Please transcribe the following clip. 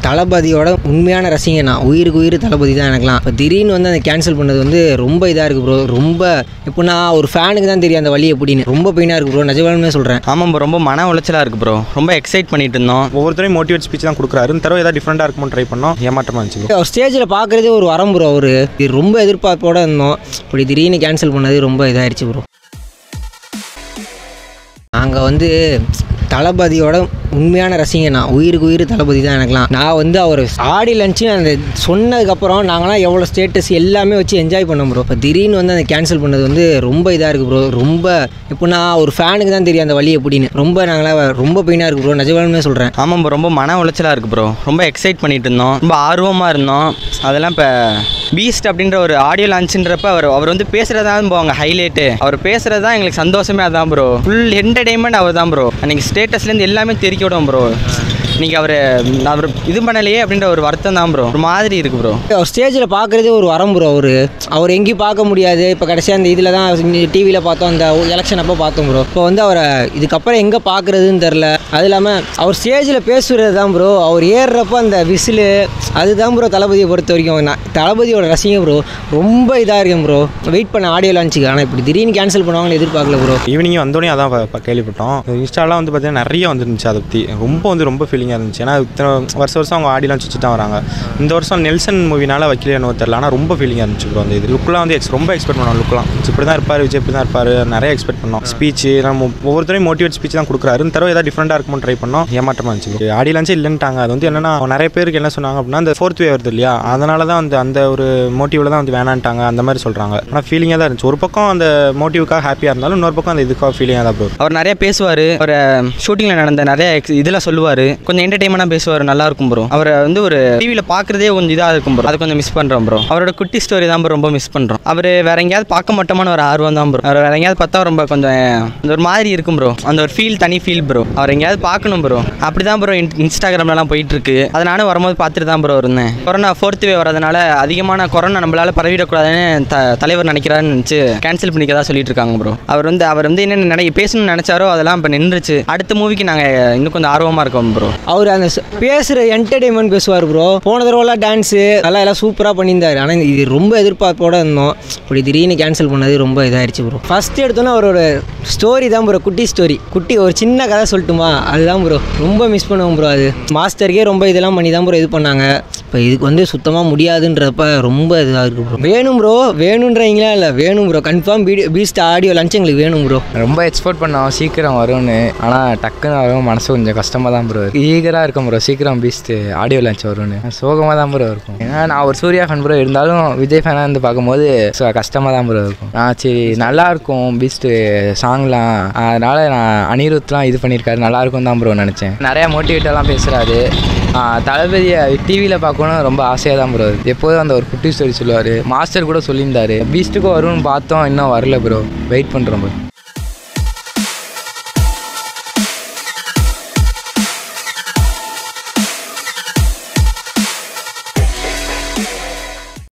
தளபதியோட உண்மையான ரசிகன் நான் உயிருக்கு உயிர் தளபதி தான் எனக்குலாம் இப்போ திடீர்னு வந்து அந்த கேன்சல் பண்ணது வந்து ரொம்ப இதாக இருக்குது ப்ரோ ரொம்ப எப்படின்னா ஒரு ஃபேனுக்கு தான் தெரியும் அந்த வழி எப்படின்னு ரொம்ப பெயினாக இருக்குது ப்ரோ நிஜமாலுமே சொல்கிறேன் ஆமாம் ப்ரோ ரொம்ப மன உளைச்சலாக இருக்குது ப்ரோ ரொம்ப எக்ஸைட் பண்ணிட்டு இருந்தோம் ஒவ்வொருத்தரையும் மோட்டிவேட் ஸ்பீச் தான் கொடுக்குறாரு இந்த தடவை ஏதாவது டிஃப்ரெண்டாக இருக்குமோ ட்ரை பண்ணோம் ஏமாற்றமாக இருந்துச்சு bro. அவர் ஸ்டேஜில் பார்க்குறதே ஒரு வரம் ப்ரோ அவர் இது ரொம்ப எதிர்பார்ப்போட இருந்தோம் இப்படி திடீர்னு கேன்சல் பண்ணது ரொம்ப இதாகிடுச்சு ப்ரோ நாங்கள் வந்து தளபதியோட உண்மையான ரசிகன் நான் உயிருக்கு உயிர் தளபதி தான் எனக்குலாம் நான் வந்து அவர் ஆடி லஞ்சு அந்த சொன்னதுக்கப்புறம் நாங்களாம் எவ்வளோ ஸ்டேட்டஸ் எல்லாமே வச்சு என்ஜாய் பண்ணோம் ப்ரோ இப்போ திடீர்னு வந்து அந்த கேன்சல் பண்ணது வந்து ரொம்ப இதாக இருக்குது ப்ரோ ரொம்ப எப்படின்னா ஒரு ஃபேனுக்கு தான் தெரியும் அந்த வழி எப்படின்னு ரொம்ப நாங்களாம் ரொம்ப பெயினாக இருக்குது ப்ரோ நிஜமாலுமே சொல்கிறேன் ஆமாம் ப்ரோ ரொம்ப மன உளைச்சலாக இருக்குது ப்ரோ ரொம்ப எக்ஸைட் பண்ணிட்டு இருந்தோம் ரொம்ப ஆர்வமாக இருந்தோம் அதெல்லாம் இப்போ பீஸ்ட் அப்படின்ற ஒரு ஆடியோ லான்ச்சுன்றப்ப அவர் அவர் வந்து பேசுகிறதா போவாங்க ஹைலைட்டு அவர் பேசுகிறது தான் எங்களுக்கு சந்தோஷமே அதான் ப்ரோ ஃபுல் என்டர்டெயின்மெண்ட் அவர் தான் ப்ரோ அன்றைக்கி ஸ்டேட்டஸ்லேருந்து எல்லாமே தெரிவிக்க விடும் ப்ரோ இன்றைக்கி அவர் அவர் இது பண்ணலையே அப்படின்ற ஒரு வருத்தம் தான் ப்ரோ ஒரு மாதிரி இருக்குது ப்ரோ அவர் ஸ்டேஜில் பார்க்குறதே ஒரு வரம் ப்ரோ அவர் அவர் எங்கேயும் பார்க்க முடியாது இப்போ கடைசியாக அந்த இதில் தான் டிவியில் பார்த்தோம் அந்த எலெக்ஷன் அப்போ பார்த்தோம் ப்ரோ இப்போ வந்து அவரை இதுக்கப்புறம் எங்கே பார்க்குறதுன்னு தெரில அது இல்லாமல் அவர் ஸ்டேஜில் பேசுகிறது தான் ப்ரோ அவர் ஏறுறப்ப அந்த விசிலு அதுதான் ப்ரோ தளபதியை பொறுத்த வரைக்கும் நான் தளபதியோட ரசிகம் ப்ரோ ரொம்ப இதாக இருக்கேன் ப்ரோ வெயிட் பண்ண ஆடியோ லான்ச்சுக்கு ஆனால் இப்படி திடீர்னு கேன்சல் பண்ணுவாங்கன்னு எதிர்பார்க்கல ப்ரோ ஈவினிங் வந்தோடனே அதான் ப- ப- கேள்விப்பட்டோம் இன்ஸ்டாலாம் வந்து பார்த்தீங்கன்னா நிறைய வந்துருந்துச்சு அதை பற்றி ரொம்ப வந்து ரொம்ப ஃபீலிங்காக இருந்துச்சு ஏன்னா இத்தனை வருஷம் வருஷம் அவங்க ஆடிலாம் வச்சு தான் வராங்க இந்த வருஷம் நெல்சன் மூவினால வைக்கலையோ தெரியல ஆனால் ரொம்ப ஃபீலிங்காக இருந்துச்சு ப்ரோ அந்த இது லுக்லாம் வந்து ex- ரொம்ப எக்ஸ்பெக்ட் பண்ணோம் லுக்லாம் இப்படி தான் இருப்பார் விஜய் இப்படி தான் இருப்பார் நிறைய எக்ஸ்பெக்ட் பண்ணோம் ஸ்பீச் நம்ம ஒவ்வொருத்தரையும் மோட்டிவேட் ஸ்பீச் தான் கொடுக்குறாரு இந்த தடவை ஏதாவது டிஃப்ரெண்டாக இருக்குமோ ட்ரை பண்ணோம் ஏமாற்றமாக இருந்துச்சு ஆடி லான்ச்சே இல்லைன்ட்டாங்க அது வந்து என்னன்னா நிறைய பேருக்கு என்ன சொன்னாங்க அப்படின்னா அந்த ஃபோர்த் வே வருது இல்லையா அதனால தான் வந்து அந்த ஒரு மோட்டிவில் தான் வந்து வேணான்ட்டாங்க அந்த மாதிரி சொல்கிறாங்க ஆனால் ஃபீலிங்காக தான் இருந்துச்சு ஒரு பக்கம் அந்த மோட்டிவுக்காக ஹாப்பியாக இருந்தாலும் இன்னொரு பக்கம் அந்த இதுக்காக ஃபீலிங்காக தான் ப்ரோ அவர் நிறைய பேசுவார் அவர் ஷூட்டிங்கில் நடந்த நிறைய ex- இதெல்லாம் சொல்லுவார் கொஞ்சம் என்டர்டைன்மெண்ட்டாக பேசுவார் நல்லா இருக்கும் ப்ரோ அவரை வந்து ஒரு டிவியில் பார்க்குறதே கொஞ்சம் இதாக இருக்கும் ப்ரோ அதை கொஞ்சம் மிஸ் பண்ணுறோம் ப்ரோ அவரோட குட்டி ஸ்டோரி தான் bro ரொம்ப மிஸ் பண்ணுறோம் அவர் வேற எங்கேயாவது பார்க்க மாட்டோமான ஒரு ஆர்வம் தான் ப்ரோ அவர் வேற எங்கேயாவது பார்த்தா ரொம்ப கொஞ்சம் அந்த ஒரு மாதிரி இருக்கும் ப்ரோ அந்த ஒரு ஃபீல் தனி ஃபீல் ப்ரோ அவர் எங்கேயாவது பார்க்கணும் ப்ரோ அப்படி தான் ப்ரோ இன்ஸ்டாகிராம்லலாம் போயிட்டு இருக்கு அதை நானும் வரும்போது பார்த்துட்டு தான் ப்ரோ இருந்தேன் கொரோனா ஃபோர்த் வே வரதுனால அதிகமான கொரோனா நம்மளால பரவிடக்கூடாதுன்னு த தலைவர் நினைக்கிறாருன்னு நினச்சி கேன்சல் பண்ணிக்கதா சொல்லிட்டு இருக்காங்க ப்ரோ அவர் வந்து அவர் வந்து என்ன நினை பேசணும்னு நினச்சாரோ அதெல்லாம் இப்போ நின்றுச்சு அடுத்த மூவிக்கு நாங்கள் இன்னும் கொஞ்சம் ஆர்வமாக இருக்கோம் ப்ரோ அவர் அந்த ச- பேசுகிற என்டர்டெயின்மெண்ட் பேசுவார் ப்ரோ போன தடவைலாம் டான்ஸு நல்லா எல்லாம் சூப்பராக பண்ணியிருந்தார் ஆனால் இது ரொம்ப எதிர்பார்ப்போட இருந்தோம் இப்படி திடீர்னு கேன்சல் பண்ணது ரொம்ப இதாகிடுச்சு ப்ரோ ஃபஸ்ட் எடுத்தோன்னே அவரோட ஸ்டோரி தான் ப்ரோ குட்டி ஸ்டோரி குட்டி ஒரு சின்ன கதை சொல்லட்டுமா அதுதான் ப்ரோ ரொம்ப மிஸ் பண்ணுவோம் ப்ரோ அது மாஸ்டருக்கே ரொம்ப இதெல்லாம் பண்ணி தான் ப்ரோ இது பண்ணாங்க இப்போ இதுக்கு வந்து சுத்தமாக முடியாதுன்றப்ப ரொம்ப இதாக இருக்குது ப்ரோ வேணும் ப்ரோ வேணுன்றீங்களா இல்லை வேணும் bro confirm video Beast audio launch எங்களுக்கு வேணும் ப்ரோ ரொம்ப எக்ஸ்பெக்ட் பண்ணோம் சீக்கிரம் வரும்னு ஆனால் டக்குன்னு வரும் மனசு கொஞ்சம் கஷ்டமாக தான் ப்ரோ ஈகராக இருக்கும் ப்ரோ சீக்கிரம் பீஸ்ட்டு ஆடியோ லான்ச் வரும்னு சோகமாக தான் ப்ரோ இருக்கும் ஏன்னா நான் ஒரு சூர்யா ஃபேன் ப்ரோ இருந்தாலும் விஜய் ஃபேனாக இருந்து பார்க்கும்போது so கஷ்டமாக தான் ப்ரோ இருக்கும் நான் சரி நல்லா இருக்கும் பீஸ்ட்டு சாங்லாம் அதனால் நான் அனிருத்லாம் இது பண்ணியிருக்காரு நல்லா இருக்கும் தான் ப்ரோ நினச்சேன் நிறையா மோட்டிவேட்டெல்லாம் பேசுகிறாரு தளபதியை டிவியில் பார்க்கணும் ரொம்ப ஆசையாக தான் ப்ரோ எப்போதும் அந்த ஒரு குட்டி ஸ்டோரி சொல்லுவார் மாஸ்டர் கூட சொல்லியிருந்தாரு பீஸ்ட்டுக்கும் வரும்னு பார்த்தோம் இன்னும் வரல ப்ரோ வெயிட் பண்ணுறோம் ப்ரோ